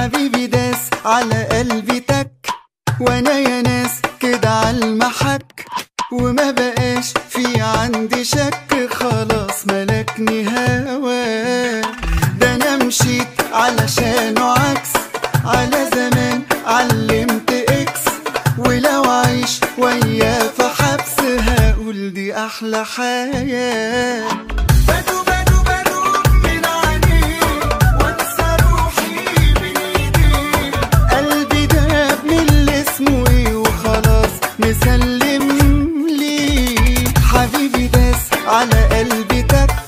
حبيبي داس على قلبي تك وانا يا ناس كده عالمحك وما بقاش في عندي شك خلاص ملكني هوا ده انا مشيت علشانه عكس على زمان علمت اكس ولو عيش وياه في حبس هقول دي احلى حياه بدو بدو بدو من عينيه وانسى روحي بين ايديه قلبي داب من اللي اسمه ايه وخلاص مسلم ليه حبيبي داس على قلبي تك